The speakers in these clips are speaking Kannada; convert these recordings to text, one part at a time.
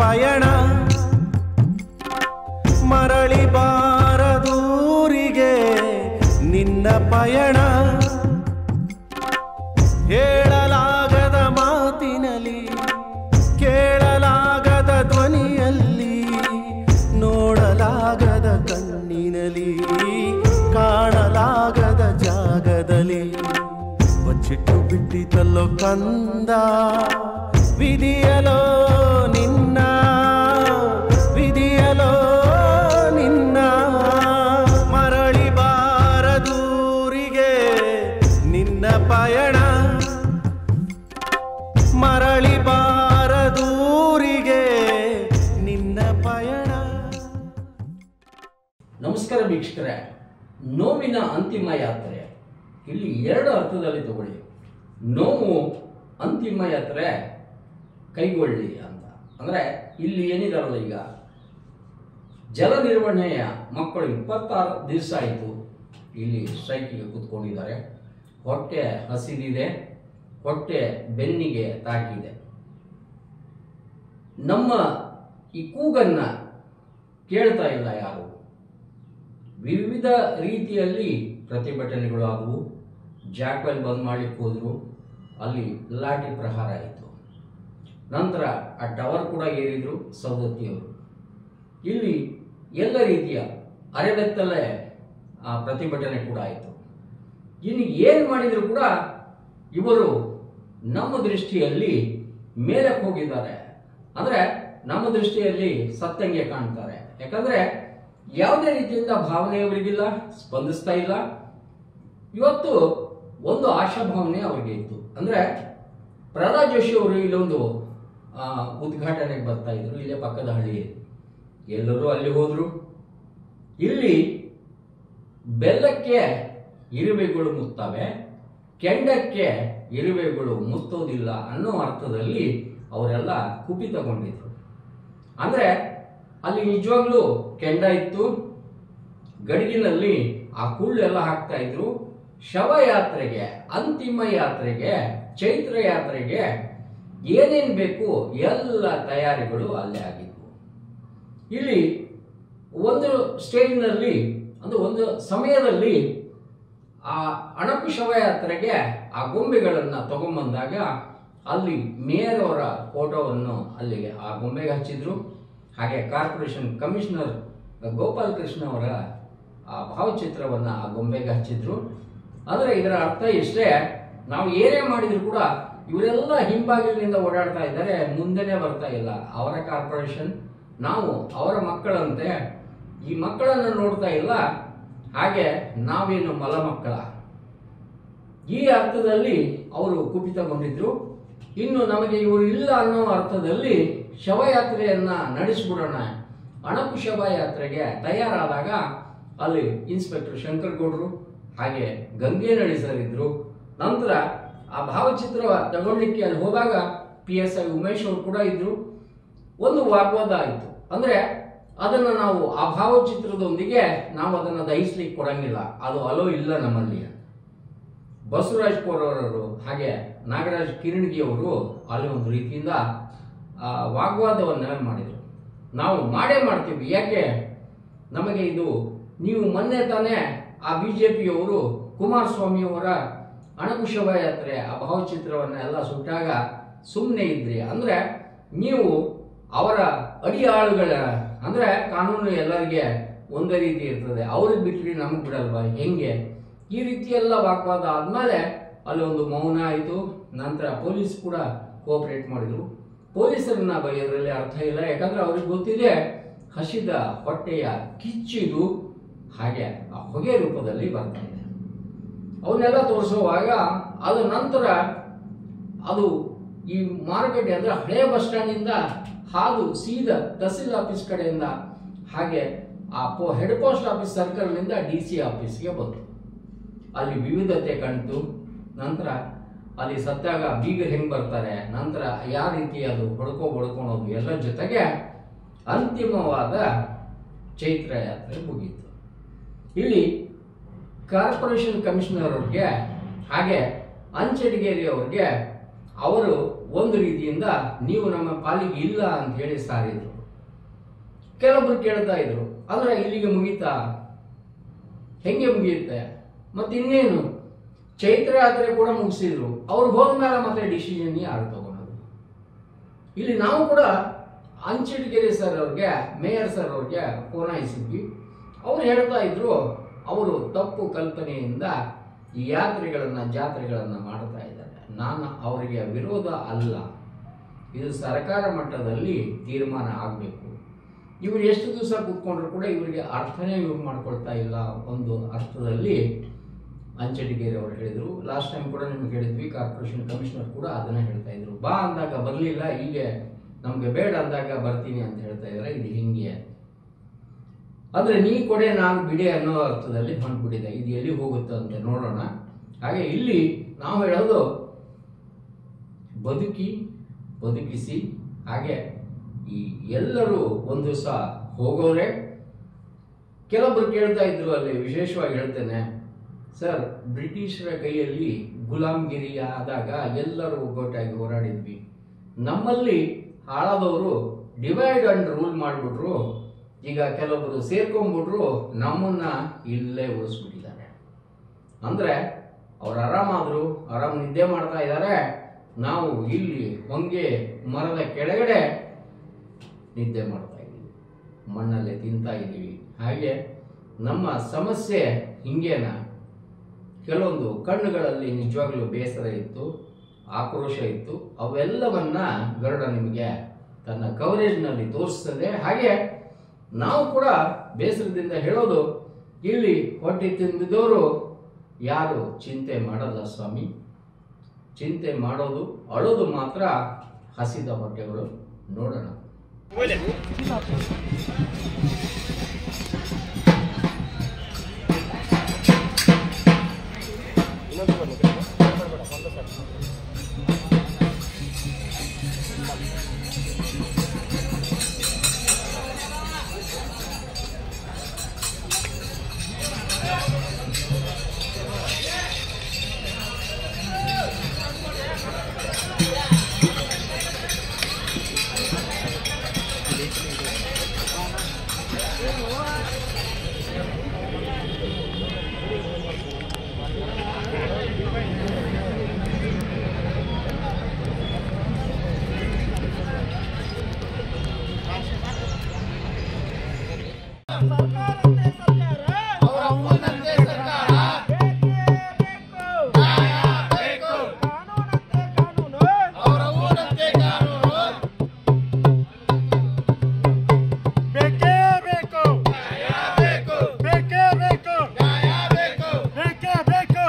ಪಯಣ ಮರಳಿ ಬಾರದೂರಿಗೆ ನಿನ್ನ ಪಯಣ ಹೇಳಲಾಗದ ಮಾತಿನಲ್ಲಿ ಕೇಳಲಾಗದ ಧ್ವನಿಯಲ್ಲಿ ನೋಡಲಾಗದ ಕಣ್ಣಿನಲ್ಲಿ ಕಾಣಲಾಗದ ಜಾಗದಲ್ಲಿ ಬಚ್ಚಿಟ್ಟು ಬಿಟ್ಟಿತಲ್ಲೋ ಕಂದ ವಿಧಿಯಲೋ ನಿನ್ನ ವಿಧಿಯಲೋ ನಿನ್ನ ಮರಳಿ ಬಾರದೂರಿಗೆ ನಿನ್ನ ಪಯಣ ಮರಳಿ ಬಾರದೂರಿಗೆ ನಿನ್ನ ಪಯಣ ನಮಸ್ಕಾರ ವೀಕ್ಷಕರೇ ನೋವಿನ ಅಂತಿಮ ಯಾತ್ರೆ ಇಲ್ಲಿ ಎರಡು ಅರ್ಥದಲ್ಲಿ ತಗೊಳ್ಳಿ ನೋವು ಅಂತಿಮ ಯಾತ್ರೆ ಕೈಗೊಳ್ಳಿ ಅಂತ ಅಂದರೆ ಇಲ್ಲಿ ಏನಿದಾರಲ್ಲ ಈಗ ಜಲ ನಿರ್ವಹಣೆಯ ಮಕ್ಕಳು ಇಪ್ಪತ್ತಾರು ದಿವಸ ಆಯಿತು ಇಲ್ಲಿ ಸ್ಟ್ರೈಕಿಗೆ ಕೂತ್ಕೊಂಡಿದ್ದಾರೆ ಹೊಟ್ಟೆ ಹಸಿದಿದೆ ಹೊಟ್ಟೆ ಬೆನ್ನಿಗೆ ತಾಕಿದೆ ನಮ್ಮ ಈ ಕೂಗನ್ನ ಕೇಳ್ತಾ ಇಲ್ಲ ಯಾರು ವಿವಿಧ ರೀತಿಯಲ್ಲಿ ಪ್ರತಿಭಟನೆಗಳು ಆದವು ಜಾಕ್ವೆಲ್ ಬಂದ್ ಮಾಡ್ಲಿಕ್ಕೆ ಹೋದ್ರು ಅಲ್ಲಿ ಲಾಠಿ ಪ್ರಹಾರ ಆಯಿತು ನಂತರ ಆ ಟವರ್ ಕೂಡ ಏರಿದ್ರು ಸವದತ್ತಿಯವರು ಇಲ್ಲಿ ಎಲ್ಲ ರೀತಿಯ ಅರೆಬೆತ್ತಲೆ ಆ ಪ್ರತಿಭಟನೆ ಕೂಡ ಆಯಿತು ಇನ್ನು ಏನು ಮಾಡಿದ್ರು ಕೂಡ ಇವರು ನಮ್ಮ ದೃಷ್ಟಿಯಲ್ಲಿ ಮೇಲಕ್ಕೆ ಹೋಗಿದ್ದಾರೆ ಅಂದ್ರೆ ನಮ್ಮ ದೃಷ್ಟಿಯಲ್ಲಿ ಸತ್ತಂಗೆ ಕಾಣ್ತಾರೆ ಯಾಕಂದ್ರೆ ಯಾವುದೇ ರೀತಿಯಿಂದ ಭಾವನೆ ಅವರಿಗಿಲ್ಲ ಸ್ಪಂದಿಸ್ತಾ ಇಲ್ಲ ಇವತ್ತು ಒಂದು ಆಶಾಭಾವನೆ ಅವರಿಗೆ ಇತ್ತು ಅಂದ್ರೆ ಪ್ರಹ್ಲಾದ್ ಜೋಶಿ ಅವರು ಇಲ್ಲೊಂದು ಆ, ಉದ್ಘಾಟನೆಗೆ ಬರ್ತಾ ಇದ್ರು ಇಲ್ಲೇ ಪಕ್ಕದ ಹಳ್ಳಿ ಎಲ್ಲರೂ ಅಲ್ಲಿ ಹೋದ್ರು ಇಲ್ಲಿ ಬೆಲ್ಲಕ್ಕೆ ಇರುವೆಗಳು ಮುತ್ತವೆ ಕೆಂಡಕ್ಕೆ ಇರುವೆಗಳು ಮುತ್ತೋದಿಲ್ಲ ಅನ್ನೋ ಅರ್ಥದಲ್ಲಿ ಅವರೆಲ್ಲ ಕುಪಿತಗೊಂಡಿದ್ರು ಅಂದ್ರೆ ಅಲ್ಲಿ ನಿಜವಾಗ್ಲೂ ಕೆಂಡ ಇತ್ತು ಗಡಿಗಿನಲ್ಲಿ ಆ ಕುಳ್ಳೆಲ್ಲ ಹಾಕ್ತಾ ಇದ್ರು ಶವಯಾತ್ರೆಗೆ ಅಂತಿಮ ಯಾತ್ರೆಗೆ ಚೈತ್ರ ಯಾತ್ರೆಗೆ ಏನೇನ್ ಬೇಕು ಎಲ್ಲ ತಯಾರಿಗಳು ಅಲ್ಲೇ ಆಗಿದ್ವು ಇಲ್ಲಿ ಒಂದು ಸ್ಟೇಜ್ನಲ್ಲಿ ಅಂದ್ರೆ ಒಂದು ಸಮಯದಲ್ಲಿ ಆ ಅಣಕು ಶವಯಾತ್ರೆಗೆ ಆ ಗೊಂಬೆಗಳನ್ನ ತಗೊಂಬಂದಾಗ ಅಲ್ಲಿ ಮೇಯರ್ ಅವರ ಫೋಟೋವನ್ನು ಅಲ್ಲಿಗೆ ಆ ಗೊಂಬೆಗೆ ಹಚ್ಚಿದ್ರು ಹಾಗೆ ಕಾರ್ಪೊರೇಷನ್ ಕಮಿಷನರ್ ಗೋಪಾಲ್ ಕೃಷ್ಣ ಅವರ ಆ ಭಾವಚಿತ್ರವನ್ನ ಆ ಗೊಂಬೆಗೆ ಹಚ್ಚಿದ್ರು ಆದರೆ ಇದರ ಅರ್ಥ ಇಷ್ಟೇ ನಾವು ಏನೇ ಮಾಡಿದ್ರು ಕೂಡ ಇವರೆಲ್ಲ ಹಿಂಬಾಗಿಲಿನಿಂದ ಓಡಾಡ್ತಾ ಇದ್ದಾರೆ ಮುಂದೆನೆ ಬರ್ತಾ ಇಲ್ಲ ಅವರ ಕಾರ್ಪೊರೇಷನ್ ನಾವು ಅವರ ಮಕ್ಕಳಂತೆ ಈ ಮಕ್ಕಳನ್ನು ನೋಡ್ತಾ ಇಲ್ಲ ಹಾಗೆ ನಾವೇನು ಮಲ ಮಕ್ಕಳ ಈ ಅರ್ಥದಲ್ಲಿ ಅವರು ಕುಪಿತಗೊಂಡಿದ್ರು ಇನ್ನು ನಮಗೆ ಇವರು ಇಲ್ಲ ಅನ್ನೋ ಅರ್ಥದಲ್ಲಿ ಶವಯಾತ್ರೆಯನ್ನ ನಡೆಸ್ಬಿಡೋಣ ಅಣಕು ಶವಯಾತ್ರೆಗೆ ತಯಾರಾದಾಗ ಅಲ್ಲಿ ಇನ್ಸ್ಪೆಕ್ಟರ್ ಶಂಕರ್ ಗೌಡ್ರು ಹಾಗೆ ಗಂಗೇನಳ್ಳಿ ಸರ್ ಇದ್ರು ನಂತರ ಆ ಭಾವಚಿತ್ರ ತಗೊಳ್ಳಿಕ್ಕೆ ಅಲ್ಲಿ ಹೋದಾಗ ಪಿ ಎಸ್ ಐ ಉಮೇಶ್ ಅವರು ಕೂಡ ಇದ್ರು ಒಂದು ವಾಗ್ವಾದ ಆಯಿತು ಅಂದ್ರೆ ಅದನ್ನು ನಾವು ಆ ಭಾವಚಿತ್ರದೊಂದಿಗೆ ನಾವು ಅದನ್ನು ದಹಿಸ್ಲಿಕ್ಕೆ ಕೊಡಂಗಿಲ್ಲ ಅದು ಅಲೋ ಇಲ್ಲ ನಮ್ಮಲ್ಲಿ ಬಸವರಾಜ್ ಅವರು ಹಾಗೆ ನಾಗರಾಜ್ ಕಿರಣಗಿ ಅವರು ಅಲ್ಲಿ ಒಂದು ರೀತಿಯಿಂದ ಆ, ವಾಗ್ವಾದವನ್ನ ಮಾಡಿದರು ನಾವು ಮಾಡೇ ಮಾಡ್ತೀವಿ ಯಾಕೆ ನಮಗೆ ಇದು ನೀವು ಮೊನ್ನೆ ತಾನೇ ಆ ಬಿ ಜೆ ಪಿಯವರು ಕುಮಾರಸ್ವಾಮಿಯವರ ಅಣಕು ಶವಯಾತ್ರೆ ಆ ಭಾವಚಿತ್ರವನ್ನ ಎಲ್ಲ ಸುಟ್ಟಾಗ ಸುಮ್ಮನೆ ಇದ್ರಿ ಅಂದ್ರೆ ನೀವು ಅವರ ಅಡಿಯಾಳುಗಳ ಅಂದ್ರೆ ಕಾನೂನು ಎಲ್ಲರಿಗೆ ಒಂದೇ ರೀತಿ ಇರ್ತದೆ ಅವ್ರಿಗೆ ಬಿಟ್ರಿ ನಮಗೆ ಬಿಡಲ್ವಾ ಹೆಂಗೆ ಈ ರೀತಿ ಎಲ್ಲ ವಾಗ್ವಾದ ಆದ್ಮೇಲೆ ಅಲ್ಲಿ ಒಂದು ಮೌನ ಆಯಿತು ನಂತರ ಪೊಲೀಸ್ ಕೂಡ ಕೋಆಪರೇಟ್ ಮಾಡಿದ್ರು ಪೊಲೀಸರನ್ನ ಬೈಯೋದ್ರಲ್ಲಿ ಅರ್ಥ ಇಲ್ಲ ಯಾಕಂದ್ರೆ ಅವ್ರಿಗೆ ಗೊತ್ತಿದೆ ಹಸಿದ ಹೊಟ್ಟೆಯ ಕಿಚ್ಚಿದು ಹಾಗೆ ಆ ಹೊಗೆ ರೂಪದಲ್ಲಿ ಬರ್ತಾ ಇದೆ ಅವನ್ನೆಲ್ಲ ತೋರಿಸುವಾಗ ಅದು ನಂತರ ಅದು ಈ ಮಾರುಕಟ್ಟೆ ಅಂದ್ರೆ ಹಳೆ ಬಸ್ ಸ್ಟ್ಯಾಂಡಿಂದ ಹಾದು ಸೀದಾ ತಹಸೀಲ್ ಆಫೀಸ್ ಕಡೆಯಿಂದ ಹಾಗೆ ಆ ಪೋ ಹೆಡ್ ಪೋಸ್ಟ್ ಆಫೀಸ್ ಸರ್ಕಲ್ನಿಂದ ಡಿ ಸಿ ಆಫೀಸ್ಗೆ ಬಂತು ಅಲ್ಲಿ ವಿವಿಧತೆ ಕಾಣ್ತು ನಂತರ ಅಲ್ಲಿ ಸತ್ತಾಗ ಬೀಗರು ಹೆಂಗ್ ಬರ್ತಾರೆ ನಂತರ ಯಾವ ರೀತಿ ಅದು ಹೊಡ್ಕೊ ಬಡ್ಕೊಳೋದು ಎಲ್ಲ ಜೊತೆಗೆ ಅಂತಿಮವಾದ ಚೈತ್ರ ಯಾತ್ರೆ ಮುಗೀತು ಇಲ್ಲಿ ಕಾರ್ಪೊರೇಷನ್ ಕಮಿಷನರ್ ಅವ್ರಿಗೆ ಹಾಗೆ ಅಂಚಡಿಗೇರಿ ಅವ್ರಿಗೆ ಅವರು ಒಂದು ರೀತಿಯಿಂದ ನೀವು ನಮ್ಮ ಪಾಲಿಗೆ ಇಲ್ಲ ಅಂತ ಹೇಳಿ ಸಾರಿದ್ರು ಕೆಲವೊಬ್ರು ಕೇಳ್ತಾ ಇದ್ರು ಅಂದ್ರೆ ಇಲ್ಲಿಗೆ ಮುಗೀತಾ ಹೆಂಗೆ ಮುಗಿಯುತ್ತೆ ಮತ್ತೆ ಇನ್ನೇನು ಚೈತ್ರ ಯಾತ್ರೆ ಕೂಡ ಮುಗಿಸಿದ್ರು ಅವ್ರು ಹೋದ್ಮೇಲೆ ಮತ್ತೆ ಡಿಸಿಷನ್ ಯಾರು ತಗೊಳೋದು ಇಲ್ಲಿ ನಾವು ಕೂಡ ಅಂಚಿಟಗೆರೆ ಸರ್ ಅವ್ರಿಗೆ ಮೇಯರ್ ಸರ್ ಅವ್ರಿಗೆ ಫೋನ್ ಹಾಯಿಸಿದ್ವಿ ಅವ್ರು ಹೇಳ್ತಾ ಇದ್ರು ಅವರು ತಪ್ಪು ಕಲ್ಪನೆಯಿಂದ ಈ ಯಾತ್ರೆಗಳನ್ನ ಜಾತ್ರೆಗಳನ್ನ ಮಾಡ್ತಾ ಇದ್ದಾರೆ ನಾನು ಅವರಿಗೆ ವಿರೋಧ ಅಲ್ಲ ಇದು ಸರ್ಕಾರ ಮಟ್ಟದಲ್ಲಿ ತೀರ್ಮಾನ ಆಗಬೇಕು ಇವರು ಎಷ್ಟು ದಿವಸ ಕೂತ್ಕೊಂಡ್ರು ಕೂಡ ಇವರಿಗೆ ಅರ್ಥನೇ ಇವ್ರು ಮಾಡ್ಕೊಳ್ತಾ ಇಲ್ಲ ಒಂದು ಅರ್ಥದಲ್ಲಿ ಅಂಚಟಿಗೇರಿ ಅವರು ಹೇಳಿದರು ಲಾಸ್ಟ್ ಟೈಮ್ ಕೂಡ ನಿಮ್ಗೆ ಹೇಳಿದ್ವಿ ಕಾರ್ಪೊರೇಷನ್ ಕಮಿಷನರ್ ಕೂಡ ಅದನ್ನ ಹೇಳ್ತಾ ಇದ್ರು ಬಾ ಅಂದಾಗ ಬರಲಿಲ್ಲ ಹೀಗೆ ನಮಗೆ ಬೇಡ ಅಂದಾಗ ಬರ್ತೀನಿ ಅಂತ ಹೇಳ್ತಾ ಇದ್ದಾರೆ ಇದು ಹಿಂಗೆ ಅಂದ್ರೆ ನೀ ಕೊಡೆ ನಾನು ಬಿಡೆ ಅನ್ನೋ ಅರ್ಥದಲ್ಲಿ ಹೊಂದ್ಬಿಟ್ಟಿದೆ ಇದು ಎಲ್ಲಿ ಹೋಗುತ್ತೆ ಅಂತ ನೋಡೋಣ ಹಾಗೆ ಇಲ್ಲಿ ನಾವು ಹೇಳೋದು ಬದುಕಿ ಬದುಕಿಸಿ ಹಾಗೆ ಈ ಎಲ್ಲರೂ ಒಂದು ದಿವಸ ಹೋಗೋರೆ ಕೆಲವೊಬ್ರು ಕೇಳ್ತಾ ಇದ್ರು ಅಲ್ಲಿ ವಿಶೇಷವಾಗಿ ಹೇಳ್ತೇನೆ ಸರ್ ಬ್ರಿಟಿಷರ ಕೈಯಲ್ಲಿ ಗುಲಾಮ್ಗಿರಿ ಆದಾಗ ಎಲ್ಲರೂ ಒಗ್ಗಟ್ಟಾಗಿ ಹೋರಾಡಿದ್ವಿ ನಮ್ಮಲ್ಲಿ ಹಾಳಾದವರು ಡಿವೈಡ್ ಅಂಡ್ ರೂಲ್ ಮಾಡಿಬಿಟ್ರು ಈಗ ಕೆಲವೊಬ್ರು ಸೇರ್ಕೊಂಡ್ಬಿಟ್ರು ನಮ್ಮನ್ನ ಇಲ್ಲೇ ಉಳಿಸ್ಬಿಟ್ಟಿದ್ದಾರೆ ಅಂದ್ರೆ ಅವ್ರು ಆರಾಮಾದ್ರು ಆರಾಮ್ ನಿದ್ದೆ ಮಾಡ್ತಾ ಇದ್ದಾರೆ ನಾವು ಇಲ್ಲಿ ಹೊಂಗೆ ಮರದ ಕೆಳಗಡೆ ನಿದ್ದೆ ಮಾಡ್ತಾ ಇದ್ದೀವಿ ಮಣ್ಣಲ್ಲೇ ತಿಂತಾ ಇದ್ದೀವಿ ಹಾಗೆ ನಮ್ಮ ಸಮಸ್ಯೆ ಹಿಂಗೇನ ಕೆಲವೊಂದು ಕಣ್ಣುಗಳಲ್ಲಿ ನಿಜವಾಗ್ಲೂ ಬೇಸರ ಇತ್ತು ಆಕ್ರೋಶ ಇತ್ತು ಅವೆಲ್ಲವನ್ನ ಗರುಡ ನಿಮಗೆ ತನ್ನ ಕವರೇಜ್ನಲ್ಲಿ ತೋರಿಸ್ತದೆ ಹಾಗೆ ನಾವು ಕೂಡ ಬೇಸರದಿಂದ ಹೇಳೋದು ಇಲ್ಲಿ ಹೊಟ್ಟೆ ತಿಂದಿದವರು ಯಾರು ಚಿಂತೆ ಮಾಡಲ್ಲ ಸ್ವಾಮಿ ಚಿಂತೆ ಮಾಡೋದು ಅಳೋದು ಮಾತ್ರ ಹಸಿದ ಹೊಟ್ಟೆಗಳು ನೋಡೋಣ ಬೇಕೇ ಬೇಕು ಬೇಕೇ ಬೇಕು ಬೇಕೇ ಬೇಕು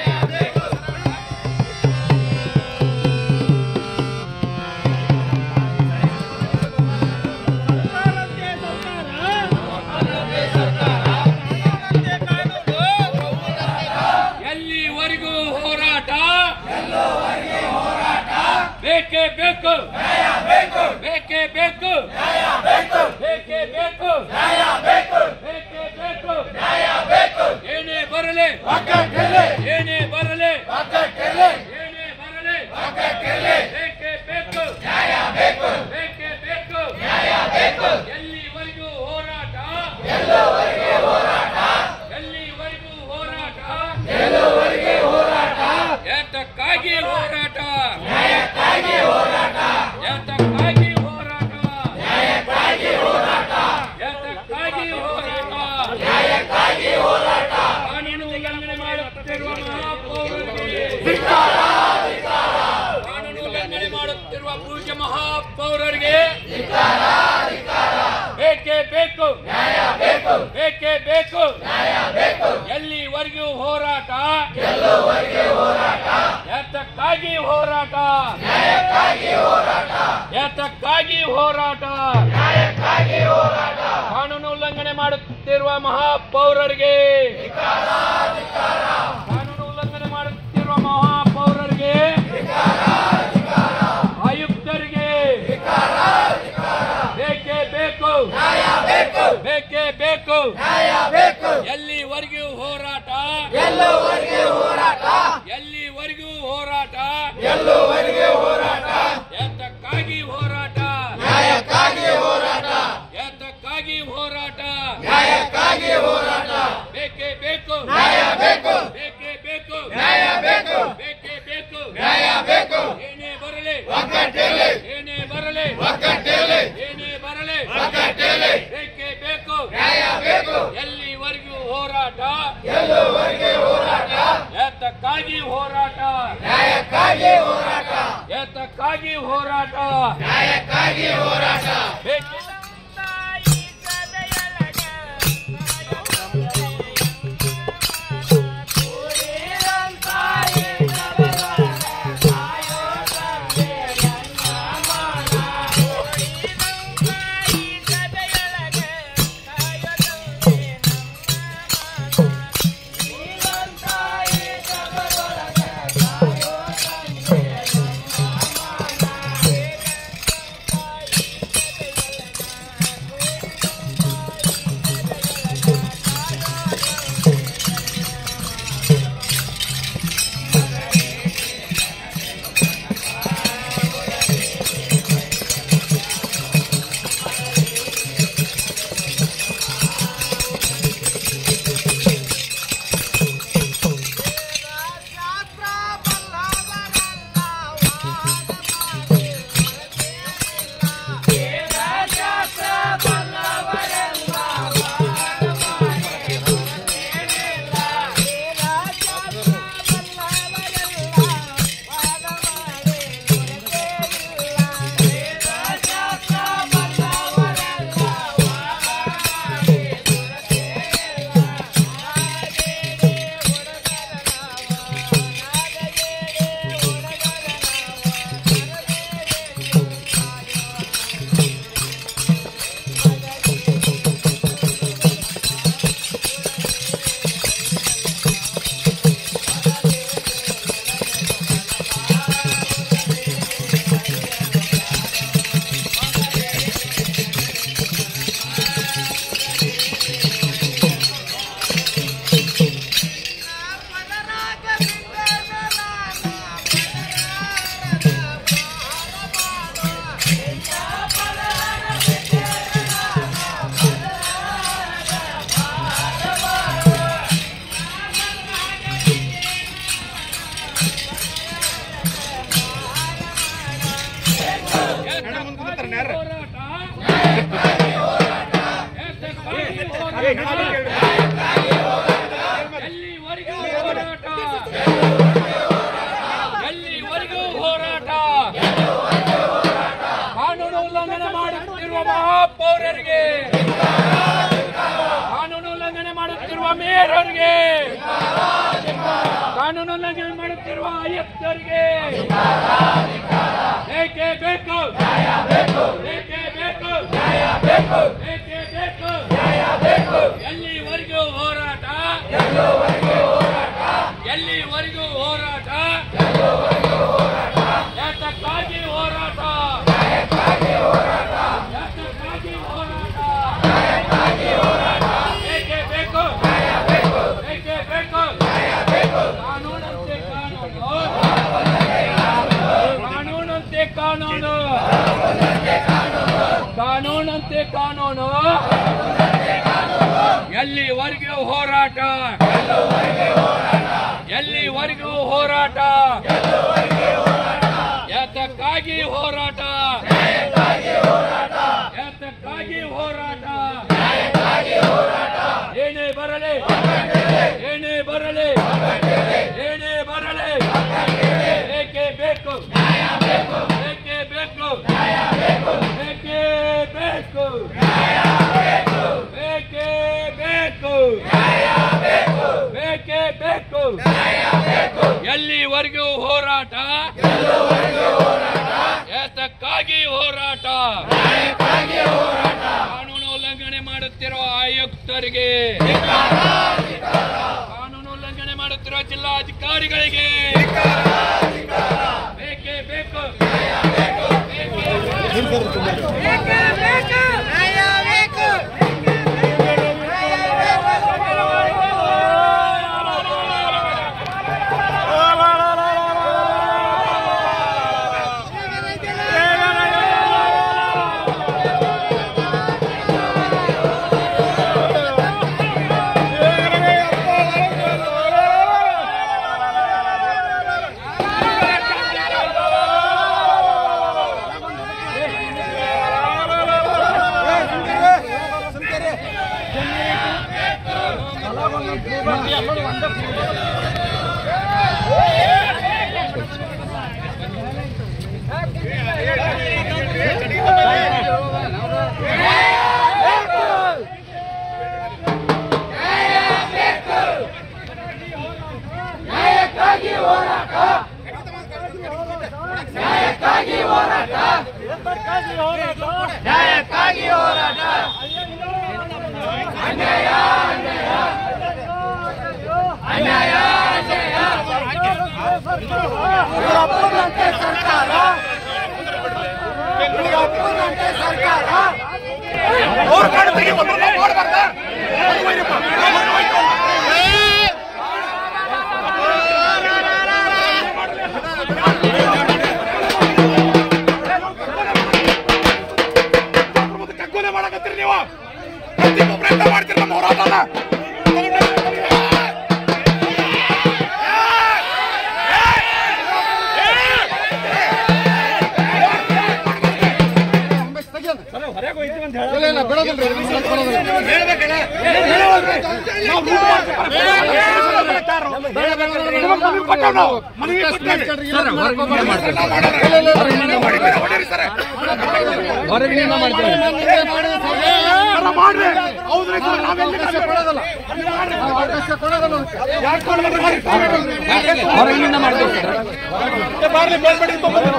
ಎಲ್ಲಿವರೆಗೂ ಹೋರಾಟ ಬೇಕೇ ಬೇಕು ಬೇಕೇ ಬೇಕು ಬೇಕೇ ಬೇಕು ಬೇಕೇ ಬೇಕು ಏನೇ ಬರಲಿ ಏನೇ ಬರಲಿ ಏನೇ ಬರಲಿ ಬೇಕೇ ಬೇಕು ಬೇಕೇ ಬೇಕು ಎಲ್ಲಿವರೆಗೂ ಹೋರಾಟ ಎಲ್ಲಿವರೆಗೂ ಹೋರಾಟ ಯಾತಕ್ಕಾಗಿ ಹೋರಾಟ ಯಾತಕ್ಕಾಗಿ ಹೋರಾಟ ಯಾತಕ್ಕಾಗಿ ಹೋರಾಟ ಕಾನೂನು ಉಲ್ಲಂಘನೆ ಮಾಡುತ್ತಿರುವ ಮಹಾಪೌರರಿಗೆ ಕಾನೂನು ಉಲ್ಲಂಘನೆ ಮಾಡುತ್ತಿರುವ ಪೂಜ್ಯ ಮಹಾಪೌರರಿಗೆ ಬೇಕೇ ಬೇಕು ಬೇಕೇ ಬೇಕು ಎಲ್ಲಿವರೆಗೂ ಹೋರಾಟ ಯಾತಕ್ಕಾಗಿ ಹೋರಾಟ ಯಾತಕ್ಕಾಗಿ ಹೋರಾಟ ಕಾನೂನು ಉಲ್ಲಂಘನೆ ಮಾಡುತ್ತಿರುವ ಮಹಾಪೌರರಿಗೆ ಕಾನೂನು ಉಲ್ಲಂಘನೆ ಮಾಡುತ್ತಿರುವ ಮಹಾಪೌರರಿಗೆ ಆಯುಕ್ತರಿಗೆ ಬೇಕೇ ಬೇಕು ಬೇಕೇ ಬೇಕು ಎಲ್ಲಿವರೆಗೂ ಹೋರಾಟ ಎಲ್ಲಿವರೆಗೂ ಹೋರಾಟ ನ್ಯಾಯಕ್ಕಾಗಿ ಹೋರಾಟ ಬೇಕಿಲ್ಲ ಎಲ್ಲಿವರೆಗೂ ಹೋರಾಟ ಎಲ್ಲಿವರೆಗೂ ಹೋರಾಟ ಕಾನೂನು ಉಲ್ಲಂಘನೆ ಮಾಡುತ್ತಿರುವ ಮಹಾಪೌರರಿಗೆ ಕಾನೂನು ಉಲ್ಲಂಘನೆ ಮಾಡುತ್ತಿರುವ ಮೇಯರ್ವರಿಗೆ ಕಾನೂನು ಉಲ್ಲಂಘನೆ ಮಾಡುತ್ತಿರುವ ಆಯುಕ್ತರಿಗೆ ಏಕೆ ಬೇಕು ಏಕೆ ಬೇಕು ಏಕೆ ಬೇಕು ಎಲ್ಲಿವರೆಗೂ ಹೋರಾಟ ಎಲ್ಲಿವರೆಗೂ ಹೋರಾಟ ಯಾತಕ್ಕಾಗಿ ಹೋರಾಟ ಯಾತಕ್ಕಾಗಿ ಹೋರಾಟ ಏಕೆ ಬೇಕು ಏಕೆ ಬೇಕು ಕಾನೂನಂತೆ ಕಾನೂನು ಕಾನೂನಂತೆ ಕಾನೂನು ಕಾನೂನಂತೆ ಕಾನೂನು ಎಲ್ಲಿವರೆಗೂ ಹೋರಾಟ ಎಲ್ಲಿವರೆಗೂ ಹೋರಾಟ ಯಾತಕ್ಕಾಗಿ ಹೋರಾಟ ಯಾತಕ್ಕಾಗಿ ಹೋರಾಟ ಏನೇ ಬರಲಿ ಏನೇ ಬರಲಿ ಏನೇ ಬರಲಿ ಏಕೆ ಬೇಕು ಏಕೆ ಬೇಕು ಏಕೆ ಬೇಕು ಬೇಕೇ ಬೇಕು ಬೇಕೇ ಬೇಕು ಎಲ್ಲಿವರೆಗೂ ಹೋರಾಟ ಏತಕ್ಕಾಗಿ ಹೋರಾಟ ಕಾನೂನು ಉಲ್ಲಂಘನೆ ಮಾಡುತ್ತಿರುವ ಆಯುಕ್ತರಿಗೆ ಕಾನೂನು ಉಲ್ಲಂಘನೆ ಮಾಡುತ್ತಿರುವ ಜಿಲ್ಲಾಧಿಕಾರಿಗಳಿಗೆ ಬೇಕೇ ಬೇಕು ¡Vamos! ಕಗ್ಗೊಲೆ ಮಾಡಕತ್ತೀರಿ ನೀವು ಪ್ರತಿಯೊಬ್ಬ ಪ್ರಯತ್ನ ಮಾಡ್ತೀರಿ ನಮ್ಮ ಹೋರಾಟನ ಮಾಡ್ರಿ ಹೌದ್ರಿ ಸರ್ ನಾವೆಲ್ಲಿ ಕೊಡೋದಲ್ಲ ಹೊರಗಿನಿಂದ ಮಾಡ್ತೀವಿ ಬಾರ್ಲಿ ಬೇರ್ಬೇಡಿ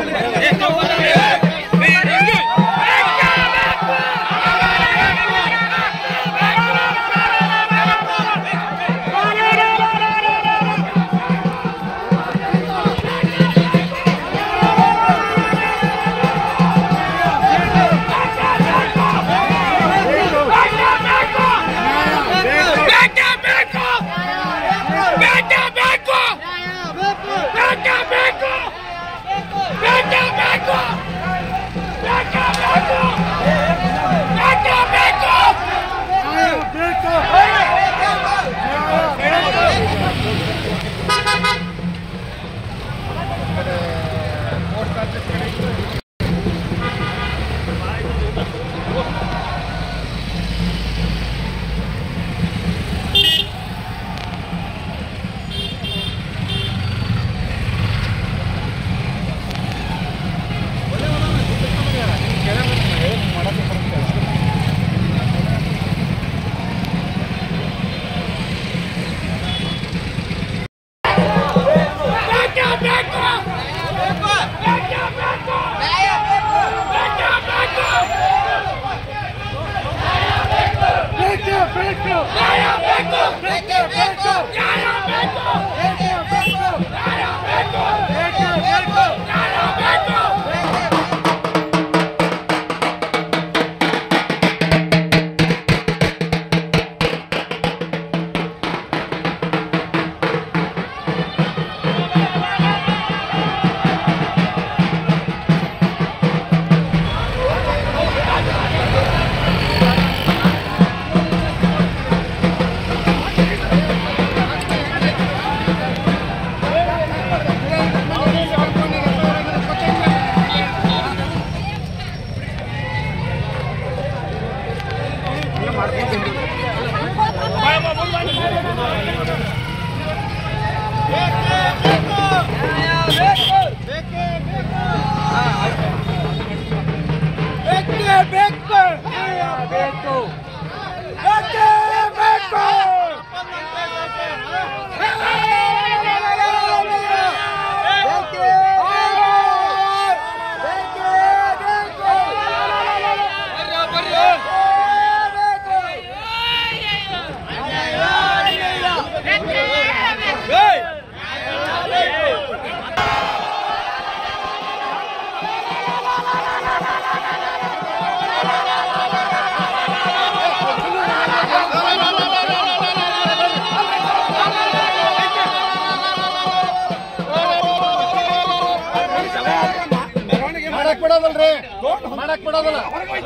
ಮಾಡಕ್ ಬಿಡೋದಲ್ರಿ ಮಾಡಕ್ ಬಿಡೋದಲ್ಲ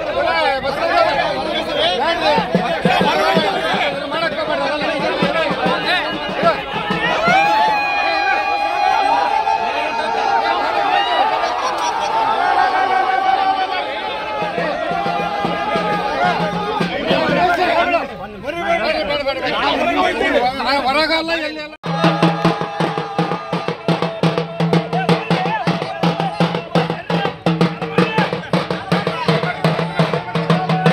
ಮಾಡಕ್ ಹೊರಗಲ್ಲ ಎಲ್ಲಿ ಅಲ್ಲ ¡Vamos!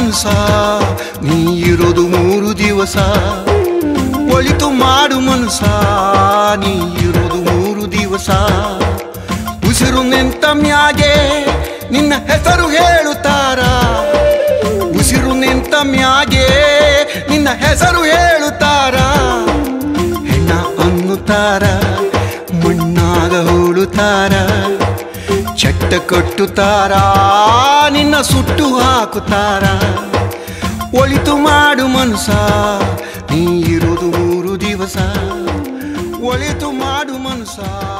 ಮನಸ ನೀ ಇರೋದು ಮೂರು ದಿವಸ ಒಳಿತು ಮಾಡು ಮನಸ ನೀ ಇರೋದು ಮೂರು ದಿವಸ ಉಸಿರು ನಿಂತ ಮ್ಯಾಗೆ ನಿನ್ನ ಹೆಸರು ಹೇಳುತ್ತಾರ ಉಸಿರು ನಿಂತ ಮ್ಯಾಗೆ ನಿನ್ನ ಹೆಸರು ಹೇಳುತ್ತಾರ ಹೆಣ್ಣ ಅನ್ನುತ್ತಾರ ಮಣ್ಣಾಗ ಹೂಳುತ್ತಾರ ಚಟ್ಟ ಕಟ್ಟುತ್ತಾರ ನಿನ್ನ ಸುಟ್ಟು ಹಾಕುತ್ತಾರ ಒಳಿತು ಮಾಡು ಮನಸ ನೀ ಇರುವುದು ಮೂರು ದಿವಸ ಒಳಿತು ಮಾಡು ಮನಸ